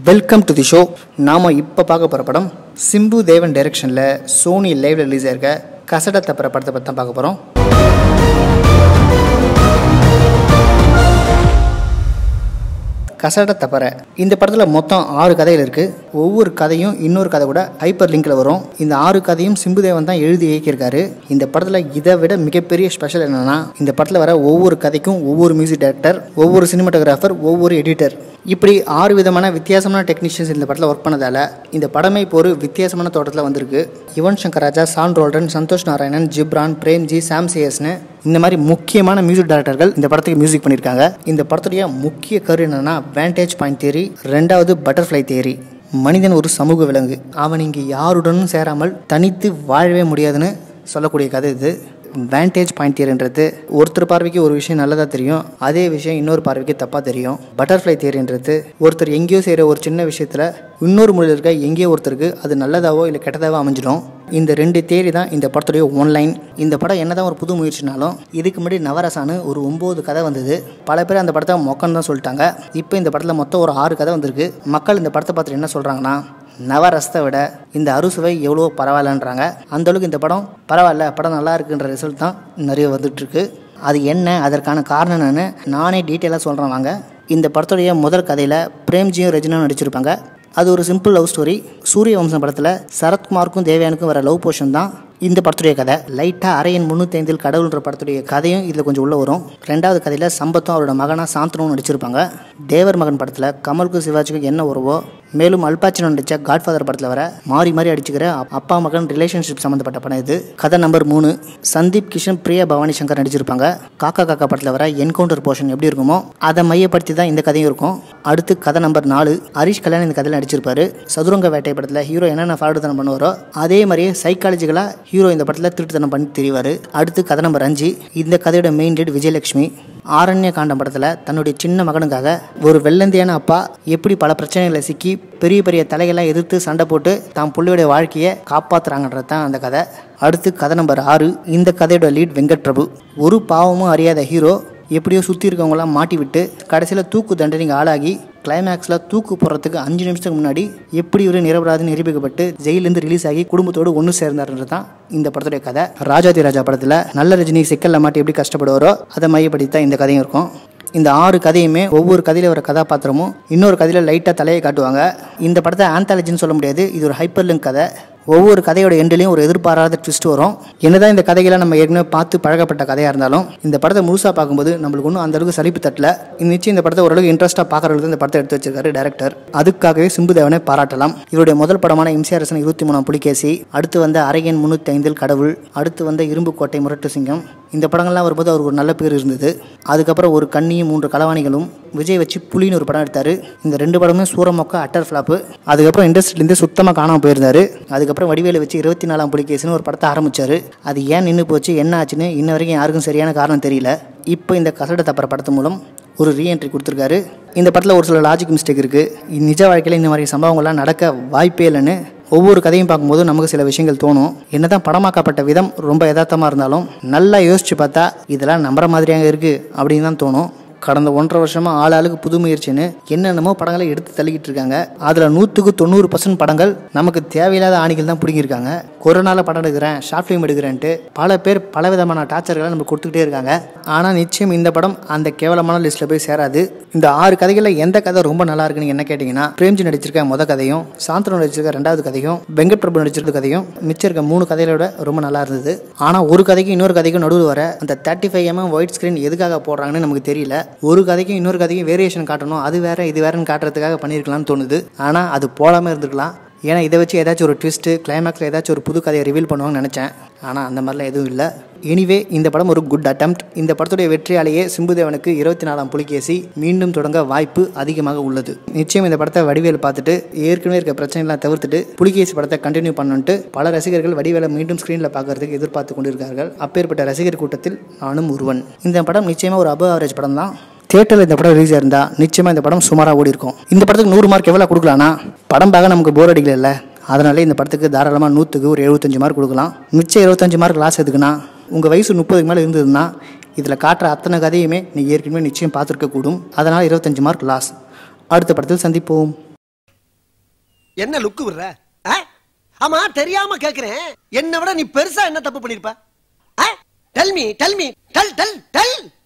Welcome to the show நாம இப்போ பார்க்க போகிற படம் சிம்பு தேவன் டைரக்ஷனில் சோனி லைவ்ல ரிலீஸ் ஆயிருக்க கசட தப்புற படத்தை பற்றி தான் பார்க்க போகிறோம் கசட தப்பற இந்த படத்தில் மொத்தம் ஆறு கதைகள் இருக்குது ஒவ்வொரு கதையும் இன்னொரு கதை கூட ஹைப்பர் லிங்கில் வரும் இந்த ஆறு கதையும் சிம்புதேவன் தான் எழுதி இயக்கியிருக்காரு இந்த படத்தில் இதை விட மிகப்பெரிய ஸ்பெஷல் என்னன்னா இந்த படத்தில் வர ஒவ்வொரு கதைக்கும் ஒவ்வொரு மியூசிக் டைரக்டர் ஒவ்வொரு சினிமாட்டோகிராஃபர் ஒவ்வொரு எடிட்டர் இப்படி ஆறு விதமான வித்தியாசமான டெக்னீஷியன்ஸ் இந்த படத்தில் ஒர்க் பண்ணதால இந்த படமே இப்போ ஒரு வித்தியாசமான தோட்டத்தில் வந்திருக்கு யுவன் சங்கர் ராஜா சான் ரோல்டன் சந்தோஷ் நாராயணன் ஜிப்ரான் பிரேம்ஜி சாம் சேயஸ்னு இந்த மாதிரி முக்கியமான மியூசிக் டைரக்டர்கள் இந்த படத்துக்கு மியூசிக் பண்ணியிருக்காங்க இந்த படத்துடைய முக்கிய கரு என்னன்னா வேண்டேஜ் பாயிண்ட் தியரி ரெண்டாவது பட்டர்ஃப்ளை தியரி மனிதன் ஒரு சமூக விலங்கு அவன் இங்கே யாருடனும் சேராமல் தனித்து வாழவே முடியாதுன்னு சொல்லக்கூடிய கதை இது வேண்டேஜ் பாயிண்ட் தியரின்றது ஒருத்தர் பார்வைக்கு ஒரு விஷயம் நல்லதாக தெரியும் அதே விஷயம் இன்னொரு பார்வைக்கு தப்பாக தெரியும் பட்டர்ஃப்ளை தியரின்றது ஒருத்தர் எங்கேயோ செய்கிற ஒரு சின்ன விஷயத்தில் இன்னொரு மொழியில் இருக்க எங்கேயோ ஒருத்தருக்கு அது நல்லதாவோ இல்லை கெட்டதாவோ அமைஞ்சிடும் இந்த ரெண்டு தேரி தான் இந்த படத்துடைய ஒன்லைன் இந்த படம் என்னதான் ஒரு புது முயற்சினாலும் இதுக்கு முன்னாடி நவரசானு ஒரு ஒம்பது கதை வந்தது பல பேர் அந்த படத்தை மொக்கன்னு தான் சொல்லிட்டாங்க இப்போ இந்த படத்தில் மொத்தம் ஒரு ஆறு கதை வந்திருக்கு மக்கள் இந்த படத்தை பார்த்துட்டு என்ன சொல்கிறாங்கன்னா நவரசத்தை விட இந்த அறுசுவை எவ்வளோ பரவாயில்லன்றாங்க அந்தளவுக்கு இந்த படம் பரவாயில்ல படம் நல்லா இருக்குன்ற ரிசல்ட் தான் நிறைய வந்துட்டுருக்கு அது என்ன அதற்கான காரணம் என்னன்னு நானே டீட்டெயிலாக சொல்கிறேன் வாங்க இந்த படத்துடைய முதல் கதையில் பிரேம்ஜியும் ரஜினாவும் நடிச்சிருப்பாங்க அது ஒரு சிம்பிள் லவ் ஸ்டோரி சூரிய வம்சம் படத்தில் சரத்குமாருக்கும் தேவயானுக்கும் வர லவ் போர்ஷன் தான் இந்த படத்துடைய கதை லைட்டாக அரையன் முந்நூற்றி ஐந்தில் கடவுள்ன்ற படத்துடைய கதையும் இதில் கொஞ்சம் உள்ளே வரும் ரெண்டாவது கதையில் சம்பத்தும் அவரோட மகனாக சாந்தனும் நடிச்சிருப்பாங்க தேவர் மகன் படத்தில் கமலுக்கும் சிவாஜிக்கும் என்ன உறவோ மேலும் அல்பாச்சினோ நடித்த காட்ஃபாதர் படத்தில் வர மாறி மாறி அடிச்சுக்கிற அப்பா மகன் ரிலேஷன்ஷிப் சம்மந்தப்பட்ட படம் இது கதை நம்பர் மூணு சந்தீப் கிஷன் பிரியா பவானி சங்கர் நடிச்சிருப்பாங்க காக்கா காக்கா படத்தில் வர என்கவுண்டர் போர்ஷன் எப்படி இருக்குமோ அதை மையப்படுத்தி தான் இந்த கதையும் இருக்கும் அடுத்து கதை நம்பர் நாலு ஹரிஷ் கல்யாண் இந்த கதையில் நடிச்சிருப்பாரு சதுரங்க வேட்டை படத்தில் ஹீரோ என்னென்ன ஃபாடுதனம் பண்ணுவாரோ அதே மாதிரியே சைக்காலஜிக்கலாக ஹீரோ இந்த படத்தில் திருட்டுத்தனம் பண்ணி தெரிவார் அடுத்து கதை நம்பர் அஞ்சு இந்த கதையோட மெயின் லீட் விஜயலட்சுமி ஆரண்ய காண்டம் படத்தில் தன்னுடைய சின்ன மகனுக்காக ஒரு வெள்ளந்தியான அப்பா எப்படி பல பிரச்சனைகளை சிக்கி பெரிய பெரிய தலைகளாக எதிர்த்து சண்டை போட்டு தான் பிள்ளையோட வாழ்க்கையை காப்பாற்றுறாங்கன்றது தான் அந்த கதை அடுத்து கதை நம்பர் ஆறு இந்த கதையோட லீட் வெங்கட் பிரபு ஒரு பாவமும் அறியாத ஹீரோ எப்படியோ சுற்றி இருக்கவங்களாம் மாட்டி விட்டு கடைசியில் தூக்கு தண்டனைக்கு ஆளாகி கிளைமேக்ஸில் தூக்கு போடுறதுக்கு அஞ்சு நிமிஷத்துக்கு முன்னாடி எப்படி ஒரு நிரபராதி நிரூபிக்கப்பட்டு ஜெயிலேருந்து ரிலீஸ் ஆகி குடும்பத்தோடு ஒன்று சேர்ந்தாருன்றது தான் இந்த படத்துடைய கதை ராஜாதி ராஜா படத்தில் நல்ல ரஜினி சிக்கலில் மாட்டி எப்படி கஷ்டப்படுவாரோ அதை மையப்படுத்தி தான் இந்த கதையும் இருக்கும் இந்த ஆறு கதையுமே ஒவ்வொரு கதையில் வர கதாபாத்திரமும் இன்னொரு கதையில் லைட்டாக தலையை காட்டுவாங்க இந்த படத்தை ஆந்தாலஜின்னு சொல்ல முடியாது இது ஒரு ஹைப்பர் லிங்க் கதை ஒவ்வொரு கதையோட எண்ட்லையும் ஒரு எதிர்பாராத ட்விஸ்ட் வரும் என்னதான் இந்த கதைகளை நம்ம ஏற்கனவே பார்த்து பழகப்பட்ட கதையாக இருந்தாலும் இந்த படத்தை முழுசாக பார்க்கும்போது நம்மளுக்கு ஒன்றும் அந்த அளவுக்கு சலிப்பு தட்டல நிச்சயம் இந்த படத்தை ஓரளவுக்கு இன்ட்ரெஸ்ட்டாக பார்க்குறதுக்கு இந்த படத்தை எடுத்து வச்சிருக்காரு டேரக்டர் அதுக்காகவே சிம்புதேவனை பாராட்டலாம் இவருடைய முதல் படமான இம்சியாரசன் இருபத்தி மூணாம் புலிகேசி அடுத்து வந்த அரையன் முன்னூற்றி ஐந்தில் கடவுள் அடுத்து வந்த இரும்பு கோட்டை முரட்டு சிங்கம் இந்த படங்கள்லாம் வரும்போது அவருக்கு ஒரு நல்ல பேர் இருந்தது அதுக்கப்புறம் ஒரு கண்ணியும் மூன்று களவாணிகளும் விஜய் வச்சு புலின்னு ஒரு படம் எடுத்தார் இந்த ரெண்டு படமுமே சூரமொக்க அட்டர் ஃப்ளாப்பு அதுக்கப்புறம் இண்டஸ்ட்ரியிலேருந்து சுத்தமாக காணாமல் போயிருந்தாரு அதுக்கப்புறம் வடிவேலை வச்சு இருபத்தி நாலாம் புலிகேசுன்னு ஒரு படத்தை ஆரம்பிச்சாரு அது ஏன் நின்று போச்சு என்ன ஆச்சுன்னு இன்ன வரைக்கும் யாருக்கும் சரியான காரணம் தெரியல இப்போ இந்த கசட தப்பற படத்து மூலம் ஒரு ரீஎன்ட்ரி கொடுத்துருக்காரு இந்த படத்தில் ஒரு சில லாஜிக் மிஸ்டேக் இருக்குது நிஜ வாழ்க்கையில் இந்த மாதிரி சம்பவங்கள்லாம் நடக்க வாய்ப்பே இல்லைன்னு ஒவ்வொரு கதையும் பார்க்கும்போது நமக்கு சில விஷயங்கள் தோணும் என்னதான் படமாக்கப்பட்ட விதம் ரொம்ப யதார்த்தமாக இருந்தாலும் நல்லா யோசிச்சு பார்த்தா இதெல்லாம் நம்புற மாதிரியாக இருக்குது அப்படின்னு தான் தோணும் கடந்த ஒன்றரை வருஷமாக ஆள் ஆளுக்கு புது முயற்சின்னு என்னென்னமோ படங்களை எடுத்து தள்ளிக்கிட்டு இருக்காங்க அதில் நூற்றுக்கு தொண்ணூறு பர்சன்ட் படங்கள் நமக்கு தேவையில்லாத ஆணிகள் தான் பிடிங்கிருக்காங்க கொரோனாவில் படம் எடுக்கிறேன் ஷார்ட் ஃபிலிம் எடுக்கிறேன்ட்டு பல பேர் பல விதமான டார்ச்சர்களை நம்ம கொடுத்துக்கிட்டே இருக்காங்க ஆனால் நிச்சயம் இந்த படம் அந்த கேவலமான லிஸ்ட்டில் போய் சேராது இந்த ஆறு கதைகளில் எந்த கதை ரொம்ப நல்லா இருக்குன்னு என்ன கேட்டிங்கன்னா பிரேம்ஜி நடிச்சிருக்க முத கதையும் சாந்தனு நடிச்சிருக்க ரெண்டாவது கதையும் வெங்கட் பிரபு நடிச்சிருக்க கதையும் மிச்சம் இருக்க மூணு கதைகளோட ரொம்ப நல்லா இருந்தது ஆனால் ஒரு கதைக்கும் இன்னொரு கதைக்கும் நடுவில் வர அந்த thirty five MM white screen எதுக்காக போடுறாங்கன்னு நமக்கு தெரியல ஒரு கதைக்கும் இன்னொரு கதைக்கும் வேரியேஷன் காட்டணும் அது வேற இது வேறன்னு காட்டுறதுக்காக பண்ணியிருக்கலாம்னு தோணுது ஆனால் அது போடாமல் இருந்திருக்கலாம் ஏன்னா இதை வச்சு ஏதாச்சும் ஒரு ட்விஸ்ட்டு கிளைமேக்ஸில் ஏதாச்சும் ஒரு புது கதையை ரிவீல் பண்ணுவாங்கன்னு நினச்சேன் ஆனால் அந்த மாதிரிலாம் எதுவும் இல்லை எனிவே இந்த படம் ஒரு குட் அட்டம்ப்ட் இந்த படத்துடைய வெற்றியாலேயே சிம்புதேவனுக்கு இருபத்தி நாலாம் புலிகேசி மீண்டும் தொடங்க வாய்ப்பு அதிகமாக உள்ளது நிச்சயம் இந்த படத்தை வடிவேல் பார்த்துட்டு ஏற்கனவே இருக்க பிரச்சனைலாம் தவிர்த்துட்டு புலிகேசி படத்தை கண்டினியூ பண்ணணுன்ட்டு பல ரசிகர்கள் வடிவேலை மீண்டும் ஸ்க்ரீனில் பார்க்கறதுக்கு எதிர்பார்த்து கொண்டிருக்கார்கள் அப்பேற்பட்ட ரசிகர் கூட்டத்தில் நானும் ஒருவன் இந்த படம் நிச்சயமாக ஒரு அபவ் ஆவரேஜ் படம் தான் தேட்டரில் இந்த படம் ரிலீஸ் ஆயிருந்தா நிச்சயமாக இந்த படம் சுமாராக ஓடி இருக்கும் இந்த படத்துக்கு நூறு மார்க் எவ்வளோ கொடுக்கலாம்னா படம் பார்க்க நமக்கு போர் அடிக்கல அதனால இந்த படத்துக்கு தாராளமாக நூற்றுக்கு ஒரு எழுபத்தஞ்சு மார்க் கொடுக்கலாம் மிச்சம் இருபத்தஞ்சு மார்க் லாஸ் எதுக்குன்னா உங்கள் வயசு முப்பதுக்கு மேலே இருந்ததுன்னா இதில் காட்டுற அத்தனை கதையுமே நீங்கள் ஏற்கனவே நிச்சயம் பார்த்துருக்க கூடும் அதனால் இருபத்தஞ்சு மார்க் லாஸ் அடுத்த படத்தில் சந்திப்போம் என்ன லுக்கு விடுற ஆ? ஆமா தெரியாம கேக்குறேன் என்னை விட நீ பெருசா என்ன தப்பு பண்ணிருப்ப tell me tell me tell tell del